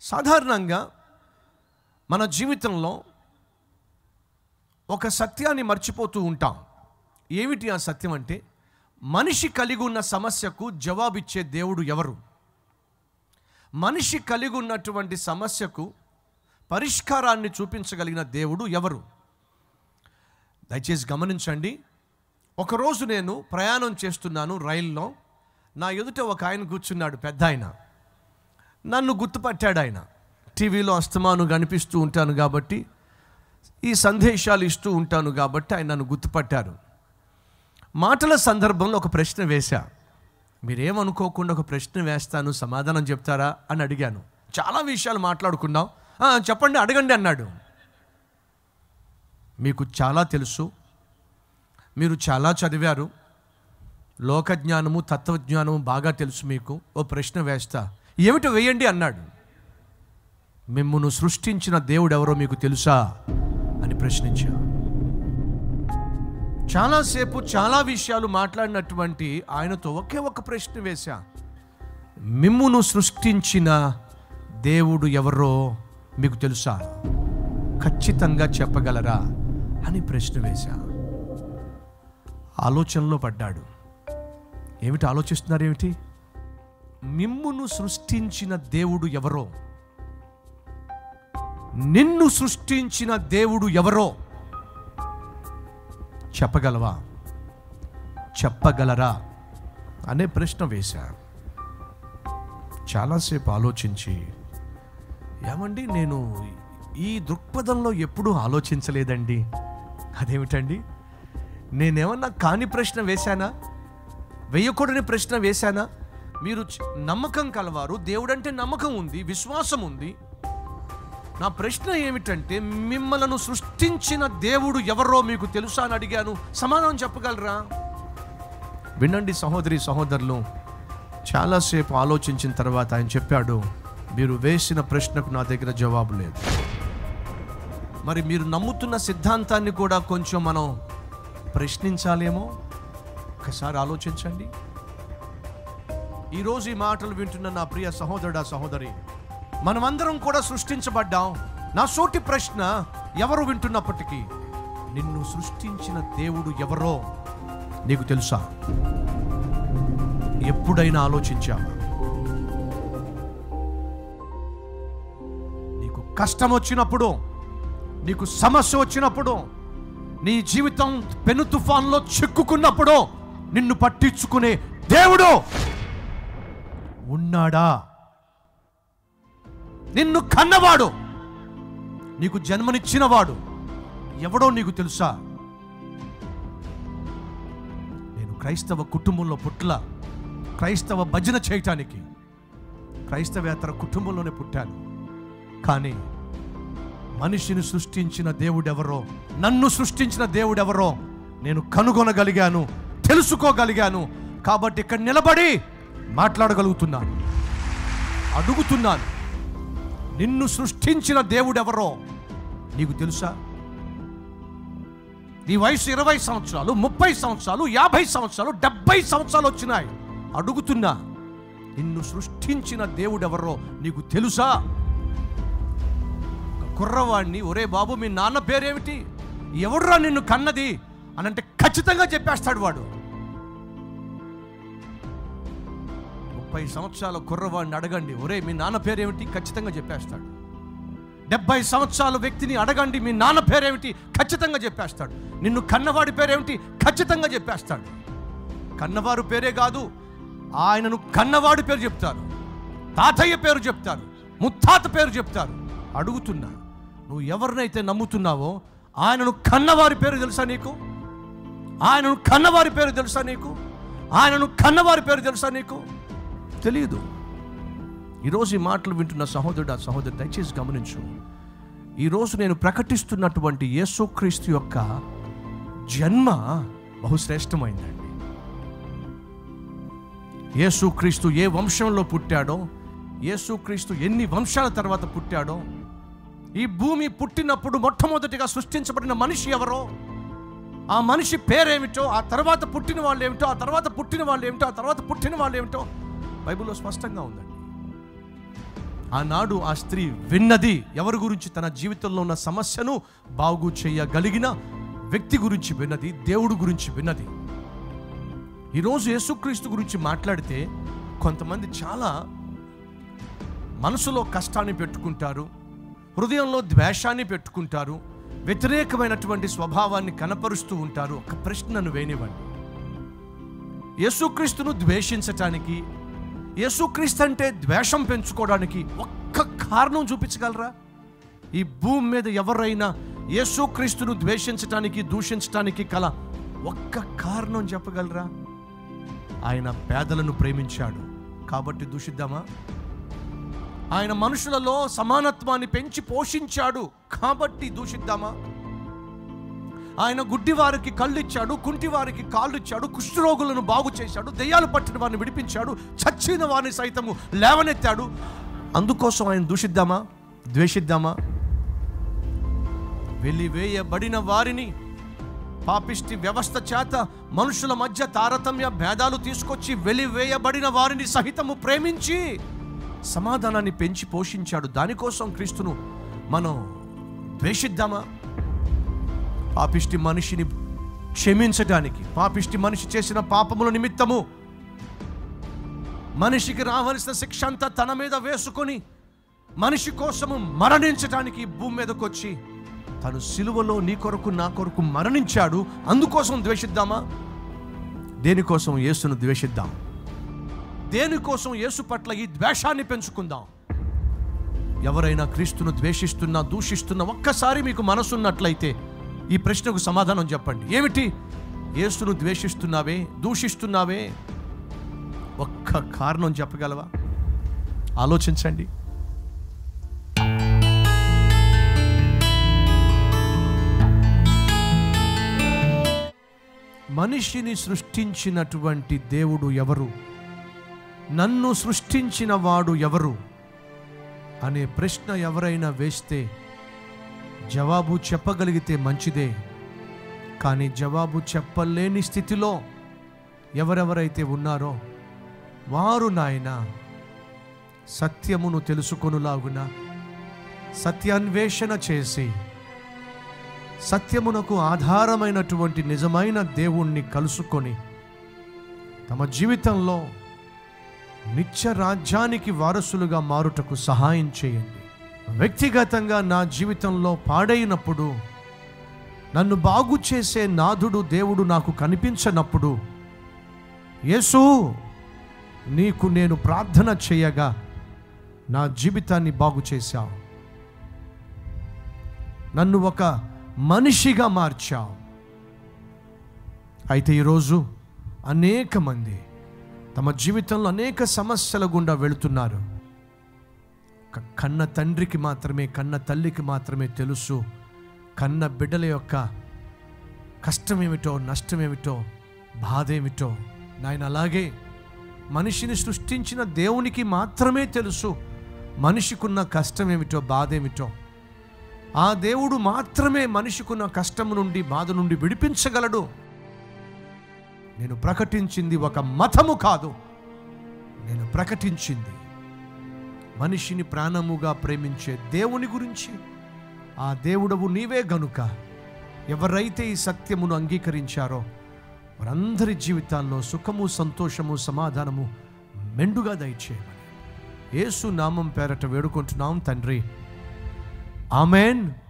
సాధారణంగా మన జీవితంలో ఒక సత్యాన్ని మర్చిపోతూ ఉంటాం ఏమిటి ఆ సత్యం అంటే మనిషి కలిగి ఉన్న సమస్యకు జవాబిచ్చే దేవుడు ఎవరు మనిషి కలిగి ఉన్నటువంటి సమస్యకు పరిష్కారాన్ని చూపించగలిగిన దేవుడు ఎవరు దయచేసి గమనించండి ఒకరోజు నేను ప్రయాణం చేస్తున్నాను రైల్లో నా ఎదుట ఒక ఆయన కూర్చున్నాడు పెద్ద ఆయన నన్ను గుర్తుపట్టాడు ఆయన టీవీలో అస్తమాను కనిపిస్తూ ఉంటాను కాబట్టి ఈ సందేశాలు ఇస్తూ ఉంటాను కాబట్టి ఆయన నన్ను గుర్తుపట్టారు మాటల సందర్భంలో ఒక ప్రశ్న వేశా మీరేమనుకోకుండా ఒక ప్రశ్న వేస్తాను సమాధానం చెప్తారా అని అడిగాను చాలా విషయాలు మాట్లాడుకున్నాం "ఆ, చెప్పండి అడగండి అన్నాడు మీకు చాలా తెలుసు మీరు చాలా చదివారు లోకజ్ఞానము తత్వజ్ఞానము బాగా తెలుసు మీకు ఓ ప్రశ్న వేస్తా ఏమిటో వేయండి అన్నాడు మిమ్మును సృష్టించిన దేవుడు ఎవరో మీకు తెలుసా అని ప్రశ్నించా చాలాసేపు చాలా విషయాలు మాట్లాడినటువంటి ఆయనతో ఒకే ఒక ప్రశ్న వేశా మిమ్మును సృష్టించిన దేవుడు ఎవరో మీకు తెలుసా ఖచ్చితంగా చెప్పగలరా అని ప్రశ్న వేశా ఆలోచనలో పడ్డాడు ఏమిటి ఆలోచిస్తున్నారు ఏమిటి మిమ్మును సృష్టించిన దేవుడు ఎవరో నిన్ను సృష్టించిన దేవుడు ఎవరో చెప్పగలవా చెప్పగలరా అనే ప్రశ్న వేశా చాలాసేపు ఆలోచించి ఏమండి నేను ఈ దృక్పథంలో ఎప్పుడూ ఆలోచించలేదండి అదేమిటండి నేనేమన్నా కాని ప్రశ్న వేశానా వేయకూడని ప్రశ్న వేశానా మీరు చ- నమ్మకం కలవారు దేవుడంటే నమ్మకం ఉంది విశ్వాసం ఉంది నా ప్రశ్న ఏమిటంటే మిమ్మలను సృష్టించిన దేవుడు ఎవరో మీకు తెలుసా అని అడిగాను సమాధానం చెప్పగలరా వినండి సహోదరి సహోదరులు చాలాసేపు ఆలోచించిన తర్వాత ఆయన చెప్పాడు మీరు వేసిన ప్రశ్నకు నా దగ్గర జవాబు లేదు మరి మీరు నమ్ముతున్న సిద్ధాంతాన్ని కూడా కొంచెం మనం ప్రశ్నించాలేమో ఒకసారి ఆలోచించండి ఈరోజు ఈ మాటలు వింటున్న నా ప్రియ సహోదరుడా సహోదరి మనమందరం కూడా సృష్టించబడ్డాం నా సోటి ప్రశ్న ఎవరు వింటున్నప్పటికీ నిన్ను సృష్టించిన దేవుడు ఎవరో నీకు తెలుసా ఎప్పుడైనా ఆలోచించావా నీకు కష్టం వచ్చినప్పుడు నీకు సమస్య వచ్చినప్పుడు నీ జీవితం పెను తుఫాన్లో చిక్కుకున్నప్పుడు నిన్ను పట్టించుకునే దేవుడు ఉన్నాడా నిన్ను కన్నవాడు నీకు జన్మనిచ్చినవాడు ఎవడో నీకు తెలుసా నేను క్రైస్తవ కుటుంబంలో పుట్ల క్రైస్తవ భజన చేయటానికి క్రైస్తవేతర కుటుంబంలోనే పుట్టాను కానీ మనిషిని సృష్టించిన దేవుడెవరో నన్ను సృష్టించిన దేవుడెవరో నేను కనుగొనగలిగాను తెలుసుకోగలిగాను కాబట్టి ఇక్కడ నిలబడి మాట్లాడగలుగుతున్నాను అడుగుతున్నాను నిన్ను సృష్టించిన దేవుడెవరో నీకు తెలుసా నీ వయసు ఇరవై సంవత్సరాలు ముప్పై సంవత్సరాలు యాభై సంవత్సరాలు డెబ్బై సంవత్సరాలు వచ్చినాయి అడుగుతున్నా నిన్ను సృష్టించిన దేవుడెవరో నీకు తెలుసా ఒక కుర్రవాడిని ఒరే బాబు మీ నాన్న పేరేమిటి ఎవడురా నిన్ను కన్నది అని అంటే ఖచ్చితంగా చెప్పేస్తాడు వాడు ముప్పై సంవత్సరాల కుర్రవాడిని అడగండి ఒరే మీ నాన్న పేరేమిటి ఖచ్చితంగా చెప్పేస్తాడు డెబ్బై సంవత్సరాల వ్యక్తిని అడగండి మీ నాన్న పేరేమిటి ఖచ్చితంగా చెప్పేస్తాడు నిన్ను కన్నవాడి పేరేమిటి ఖచ్చితంగా చెప్పేస్తాడు కన్నవారు పేరే కాదు ఆయనను కన్నవాడి పేరు చెప్తారు తాతయ్య పేరు చెప్తారు ముత్తాత పేరు చెప్తారు అడుగుతున్నా నువ్వు ఎవరినైతే నమ్ముతున్నావో ఆయనను కన్నవారి పేరు తెలుసా నీకు ఆయనను కన్నవారి పేరు తెలుసా నీకు ఆయనను కన్నవారి పేరు తెలుసా నీకు తెలియదు ఈరోజు ఈ మాటలు వింటున్న సహోదరుడు ఆ సహోదరు దయచేసి గమనించు ఈరోజు నేను ప్రకటిస్తున్నటువంటి యేసుక్రీస్తు యొక్క జన్మ బహుశ్రేష్టమైందండి యేసుక్రీస్తు ఏ వంశంలో పుట్టాడో యేసుక్రీస్తు ఎన్ని వంశాల తర్వాత పుట్టాడో ఈ భూమి పుట్టినప్పుడు మొట్టమొదటిగా సృష్టించబడిన మనిషి ఎవరో ఆ మనిషి పేరేమిటో ఆ తర్వాత పుట్టిన వాళ్ళు ఏమిటో ఆ తర్వాత పుట్టిన వాళ్ళు ఏమిటో ఆ తర్వాత పుట్టిన వాళ్ళు ఏమిటో బైబిల్లో స్పష్టంగా ఉందండి ఆనాడు ఆ స్త్రీ విన్నది ఎవరి గురించి తన జీవితంలో ఉన్న సమస్యను బాగు చేయగలిగిన వ్యక్తి గురించి విన్నది దేవుడు గురించి విన్నది ఈరోజు యేసుక్రీస్తు గురించి మాట్లాడితే కొంతమంది చాలా మనసులో కష్టాన్ని పెట్టుకుంటారు హృదయంలో ద్వేషాన్ని పెట్టుకుంటారు వ్యతిరేకమైనటువంటి స్వభావాన్ని కనపరుస్తూ ఉంటారు ఒక ప్రశ్నను వేనివ్వండి యేసుక్రీస్తును ద్వేషించటానికి యేసుక్రీస్తు అంటే ద్వేషం పెంచుకోవడానికి ఒక్క కారణం చూపించగలరా ఈ భూమి మీద ఎవరైనా యేసుక్రీస్తును ద్వేషించటానికి దూషించటానికి కల ఒక్క కారణం చెప్పగలరా ఆయన పేదలను ప్రేమించాడు కాబట్టి దూషిద్దామా ఆయన మనుషులలో సమానత్వాన్ని పెంచి పోషించాడు కాబట్టి దూషిద్దామా ఆయన గుడ్డివారికి కళ్ళు ఇచ్చాడు కుంటివారికి కాళ్ళు ఇచ్చాడు కుష్ఠరోగులను బాగు చేశాడు దెయ్యాలు పట్టిన వారిని విడిపించాడు చచ్చిన వారిని సైతము లేవనెత్తాడు అందుకోసం ఆయన దూషిద్దామా ద్వేషిద్దామా వెలివేయబడిన వారిని పాపిష్టి వ్యవస్థ చేత మనుషుల మధ్య తారతమ్య భేదాలు తీసుకొచ్చి వెలివేయబడిన వారిని సహితము ప్రేమించి సమాధానాన్ని పెంచి పోషించాడు దానికోసం క్రీస్తును మనం ద్వేషిద్దామా పాపిష్టి మనిషిని క్షమించడానికి పాపిష్టి మనిషి చేసిన పాపముల నిమిత్తము మనిషికి రావలసిన శిక్ష అంతా తన మీద వేసుకొని మనిషి కోసము మరణించడానికి ఈ భూమి మీదకి వచ్చి తను సిలువలో నీ కొరకు నా కొరకు మరణించాడు అందుకోసం ద్వేషిద్దామా దేనికోసం యేసును ద్వేషిద్దాం దేనికోసం యేసు పట్ల ఈ ద్వేషాన్ని పెంచుకుందాం ఎవరైనా క్రీస్తును ద్వేషిస్తున్నా దూషిస్తున్నా ఒక్కసారి మీకు మనసున్నట్లయితే ఈ ప్రశ్నకు సమాధానం చెప్పండి ఏమిటి యేసును ద్వేషిస్తున్నావే దూషిస్తున్నావే ఒక్క కారణం చెప్పగలవా ఆలోచించండి మనిషిని సృష్టించినటువంటి దేవుడు ఎవరు నన్ను సృష్టించిన వాడు ఎవరు అనే ప్రశ్న ఎవరైనా వేస్తే జవాబు చెప్పగలిగితే మంచిదే కానీ జవాబు చెప్పలేని స్థితిలో ఎవరెవరైతే ఉన్నారో వారు నాయన సత్యమును తెలుసుకొనులాగున సత్యాన్వేషణ చేసి సత్యమునకు ఆధారమైనటువంటి నిజమైన దేవుణ్ణి కలుసుకొని తమ జీవితంలో నిత్య రాజ్యానికి వారసులుగా మారుటకు సహాయం చేయండి వ్యక్తిగతంగా నా జీవితంలో పాడైనప్పుడు నన్ను బాగు చేసే నాథుడు దేవుడు నాకు కనిపించనప్పుడు యేసు నీకు నేను ప్రార్థన చేయగా నా జీవితాన్ని బాగు చేశావు నన్ను ఒక మనిషిగా మార్చావు అయితే ఈరోజు అనేక మంది తమ జీవితంలో అనేక సమస్యల గుండా వెళుతున్నారు ఒక కన్న తండ్రికి మాత్రమే కన్న తల్లికి మాత్రమే తెలుసు కన్న బిడ్డల యొక్క కష్టం ఏమిటో నష్టం ఏమిటో బాధ ఏమిటో నాయన అలాగే మనిషిని సృష్టించిన దేవునికి మాత్రమే తెలుసు మనిషికున్న కష్టం ఏమిటో బాధ ఏమిటో ఆ దేవుడు మాత్రమే మనిషికున్న కష్టం నుండి బాధ నుండి విడిపించగలడు నేను ప్రకటించింది ఒక మతము కాదు నేను ప్రకటించింది మనిషిని ప్రాణముగా ప్రేమించే దేవుని గురించి ఆ దేవుడవు నీవే గనుక ఎవరైతే ఈ సత్యమును అంగీకరించారో వారందరి జీవితాల్లో సుఖము సంతోషము సమాధానము మెండుగా దయచేయమని యేసు నామం పేరట వేడుకుంటున్నాం తండ్రి ఆమెన్